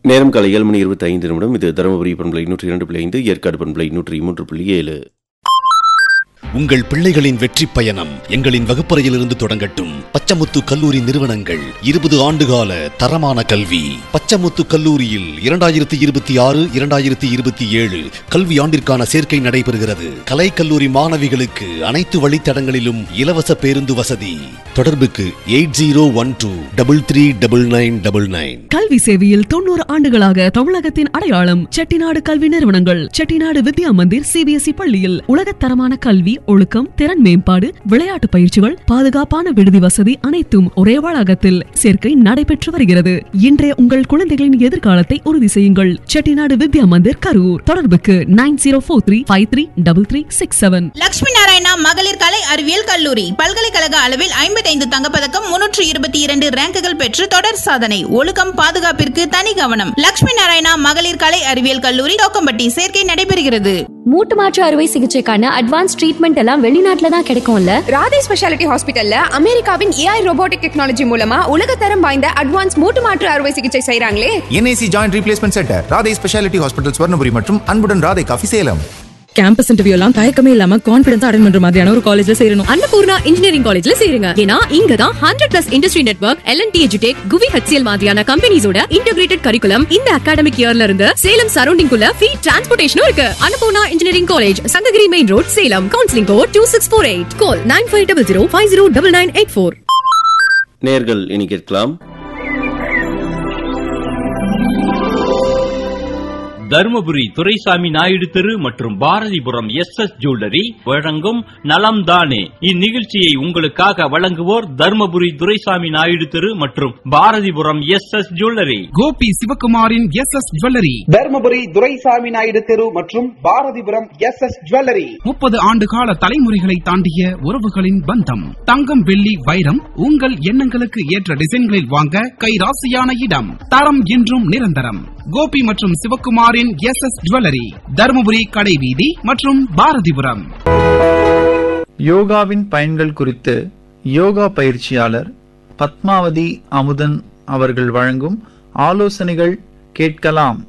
நேரம் காலை ஏழு மணி இருபத்தி ஐந்து நிமிடம் இது தருமபுரி பண்பலை நூற்றி இரண்டு புள்ளி ஐந்து ஏற்காடு பண்பலை நூற்றி மூன்று புள்ளி ஏழு உங்கள் பிள்ளைகளின் வெற்றி பயணம் எங்களின் வகுப்பறையிலிருந்து தொடங்கட்டும் பச்சமுத்து கல்லூரி நிறுவனங்கள் இருபது ஆண்டுகால தரமான கல்வி பச்சமுத்து கல்லூரியில் இரண்டாயிரத்தி இருபத்தி ஆறு இரண்டாயிரத்தி இருபத்தி ஏழு கல்வி ஆண்டிற்கான சேர்க்கை நடைபெறுகிறது கலை கல்லூரி மாணவிகளுக்கு அனைத்து வழித்தடங்களிலும் இலவச பேருந்து வசதி தொடர்புக்கு eight zero one two double three double nine double nine கல்வி சேவையில் தொண்ணூறு ஆண்டுகளாக தமிழகத்தின் அடையாளம் செட்டிநாடு கல்வி நிறுவனங்கள் செட்டிநாடு வித்யா மந்திர் சிபிஎஸ்இ பள்ளியில் உலகத்தரமான கல்வி ஒழுக்கம் திறன் மேம்பாடு விளையாட்டு பயிற்சிகள் பாதுகாப்பான விடுதி வசதி அனைத்தும் ஒரே வளாகத்தில் சேர்க்கை நடைபெற்று வருகிறது இன்றைய உங்கள் குழந்தைகளின் எதிர்காலத்தை உறுதி செய்யுங்கள் செட்டிநாடு வித்யா மந்திர் கரூர் தொடர்புக்கு nine zero four three five three double three six seven Lakshmi Narayana மகளிர் கலை அறிவியல் கல்லூரி பல்கலைக்கழக அளவில் ஐம்பத்தைந்து தங்கப்பதக்கம் முன்னூற்று இருபத்தி இரண்டு ரேங்குகள் பெற்று தொடர் சாதனை ஒழுக்கம் பாதுகாப்பிற்கு தனி கவனம் லட்சுமி நாராயணா மகளிர் கலை அறிவியல் கல்லூரி தோக்கம்பட்டி சேர்க்கை நடைபெறுகிறது மூட்டு மாற்று அறுவை சிகிச்சைக்கான அட்வான்ஸ் ட்ரீட்மெண்ட் எல்லாம் வெளிநாட்டுல தான் கிடைக்கும்ல ராதே ஸ்பெஷாலிட்டி ஹாஸ்பிட்டல்ல அமெரிக்காவின் ஏஐ ரோபோட்டிக் டெக்னாலஜி மூலமா உலகத்தரம் வாய்ந்த அட்வான்ஸ் மூட்டு மாற்று அறுவை சிகிச்சை செய்றாங்களே NIC joint replacement centre Radhai speciality hospital Swarnapuri மற்றும் அன்புடன் Radhai coffee Salem campus interview எல்லாம் தயக்கமே இல்லாம கான்பிடன்ஸ் அட்டன் பண்ற மாதிரியான ஒரு காலேஜ்ல சேரணும் அன்னபூர்ணா இன்ஜினியரிங் காலேஜ்ல சேருங்க ஏன்னா இங்க தான் hundred plus industry network LNT எஜுடெக் குவி ஹெச்சிஎல் மாதிரியான கம்பெனிஸோட இன்டகிரேட்டட் கரிக்குலம் இந்த அகாடமிக் இயர்ல இருந்து சேலம் சரௌண்டிங் குள்ள ஃப்ரீ டிரான்ஸ்போர்டேஷனும் இருக்கு Annapoorna engineering college Sankagiri main road Salem counselling code two six four eight call nine five double zero five zero double nine eight four நேர்கள் இனி கேட்கலாம் தருமபுரி துரைசாமி நாயுடு தெரு மற்றும் பாரதிபுரம் எஸ் எஸ் ஜுவல்லரி வழங்கும் நலம் தானே இந்நிகழ்ச்சியை உங்களுக்காக வழங்குவோர் தருமபுரி துரைசாமி நாயுடு தெரு மற்றும் Bharathipuram S S jewellery Gopi சிவகுமாரின் S S jewellery Dharmapuri Duraisamy Naidu தெரு மற்றும் பாரதிபுரம் எஸ் எஸ் ஜுவல்லரி முப்பது ஆண்டு கால தலைமுறைகளை தாண்டிய உறவுகளின் பந்தம் தங்கம் வெள்ளி வைரம் உங்கள் எண்ணங்களுக்கு ஏற்ற டிசைன்களில் வாங்க கைராசியான இடம் தரம் என்றும் நிரந்தரம் கோபி மற்றும் சிவகுமாரின் எஸ் எஸ் ஜுவல்லரி தருமபுரி கடைவீதி மற்றும் பாரதிபுரம் யோகாவின் பயன்கள் குறித்து யோகா பயிற்சியாளர் பத்மாவதி அமுதன் அவர்கள் வழங்கும் ஆலோசனைகள் கேட்கலாம்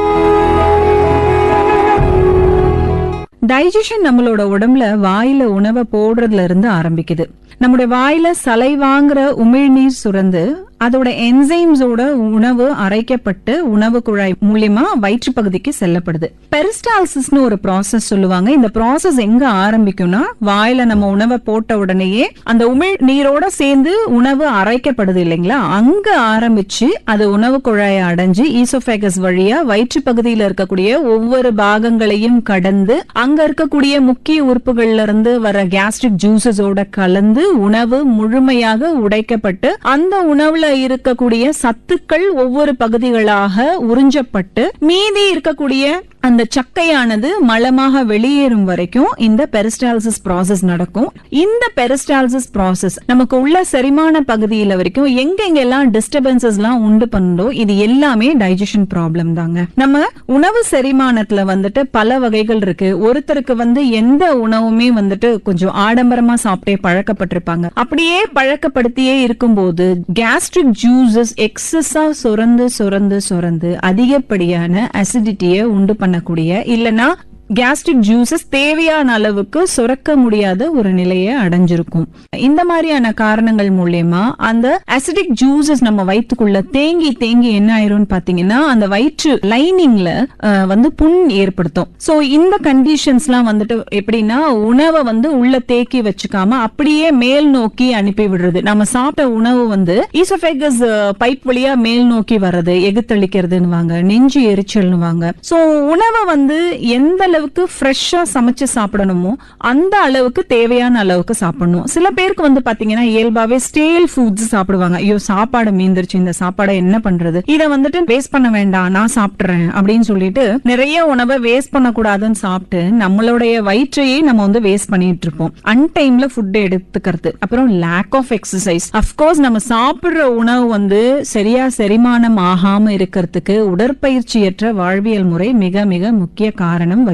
டைஜஷன் நம்மளோட உடம்புல வாயில உணவை போடுறதுல இருந்து ஆரம்பிக்குது நம்முடைய வாயில சலை வாங்குற உமிழ்நீர் சுரந்து அதோட என்சைம்ஸோட உணவு அரைக்கப்பட்டு உணவு குழாய் மூலியமா வயிற்று பகுதிக்கு செல்லப்படுது பெரிஸ்டால்சிஸ்னு ஒரு ப்ராசஸ் சொல்லுவாங்க இந்த ப்ராசஸ் எங்க ஆரம்பிக்கும்னா வாயில நம்ம உணவை போட்ட உடனேயே அந்த உமிழ் நீரோட சேர்ந்து உணவு அரைக்கப்படுது இல்லைங்களா அங்க ஆரம்பிச்சு அது உணவு குழாயை அடைஞ்சு ஈசோபேகஸ் வழியா வயிற்று பகுதியில இருக்கக்கூடிய ஒவ்வொரு பாகங்களையும் கடந்து அங்க இருக்கக்கூடிய முக்கிய உறுப்புகள்ல இருந்து வர கேஸ்ட்ரிக் ஜூசஸோட கலந்து உணவு முழுமையாக உடைக்கப்பட்டு அந்த உணவுல இருக்கக்கூடிய சத்துக்கள் ஒவ்வொரு பகுதிகளாக உறிஞ்சப்பட்டு மீதி இருக்கக்கூடிய அந்த சக்கையானது மலமாக வெளியேறும் வரைக்கும் இந்த பெரிஸ்டால்சிஸ் ப்ராசஸ் நடக்கும் இந்த பெரிஸ்டால்சிஸ் ப்ராசஸ் நமக்கு உள்ள செரிமான பகுதியில வரைக்கும் எங்க எங்கெல்லாம் டிஸ்டர்பன்சஸ் எல்லாம் உண்டு பண்ணுதோ இது எல்லாமே டைஜஷன் ப்ராப்ளம் தாங்க நம்ம உணவு செரிமானத்துல வந்துட்டு பல வகைகள் இருக்கு ஒருத்தருக்கு வந்து எந்த உணவுமே வந்துட்டு கொஞ்சம் ஆடம்பரமா சாப்பிட்டே பழக்கப்பட்டிருப்பாங்க அப்படியே பழக்கப்படுத்தியே இருக்கும்போது கேஸ்ட்ரிக் ஜூசஸ் எக்ஸஸா சுரந்து சுரந்து சுரந்து அதிகப்படியான அசிடிட்டியை உண்டு பண்ணக்கூடிய இல்லனா கேஸ்ட்ரிக் ஜூசஸ் தேவையான அளவுக்கு சுரக்க முடியாத ஒரு நிலையை அடைஞ்சிருக்கும் இந்த மாதிரியான காரணங்கள் மூலயமா அந்த அசிடிக் ஜூசஸ் நம்ம வயிற்றுக்குள்ள தேங்கி தேங்கி என்ன ஆயிரும்னு பாத்தீங்கன்னா அந்த வயிற்று லைனிங்ல வந்து புண் ஏற்படுத்தும் சோ இந்த கண்டிஷன்ஸ்லாம் வந்துட்டு எப்படின்னா உணவை வந்து உள்ள தேக்கி வச்சுக்காம அப்படியே மேல் நோக்கி அனுப்பி விடுறது நம்ம சாப்பிட்ட உணவு வந்து ஈசோபேகஸ் பைப் வழியா மேல் நோக்கி வர்றது எகுத்தளிக்கிறதுன்னு வாங்க நெஞ்சு எரிச்சல்னு வாங்க சோ உணவை வந்து எந்த அளவுக்கு ஃப்ரெஷ்ஷா சமைச்சு சாப்பிடணுமோ அந்த அளவுக்கு தேவையான அளவுக்கு சாப்பிடணும் சில பேருக்கு வந்து பாத்தீங்கன்னா இயல்பாவே ஸ்டேல் ஃபுட்ஸ் சாப்பிடுவாங்க ஐயோ சாப்பாடு மீந்துருச்சு இந்த சாப்பாடை என்ன பண்றது இத வந்துட்டு வேஸ்ட் பண்ண வேண்டாம் நான் சாப்பிடுறேன் அப்படின்னு சொல்லிட்டு நிறைய உணவை வேஸ்ட் பண்ணக்கூடாதுன்னு சாப்பிட்டு நம்மளுடைய வயிற்றையே நம்ம வந்து வேஸ்ட் பண்ணிட்டு இருப்போம் அன்டைம்ல ஃபுட் எடுத்துக்கிறது அப்புறம் லேக் ஆஃப் எக்ஸசைஸ் அப்கோர்ஸ் நம்ம சாப்பிடுற உணவு வந்து சரியா செரிமானம் ஆகாம இருக்கிறதுக்கு உடற்பயிற்சியற்ற வாழ்வியல் முறை மிக மிக முக்கிய காரணம்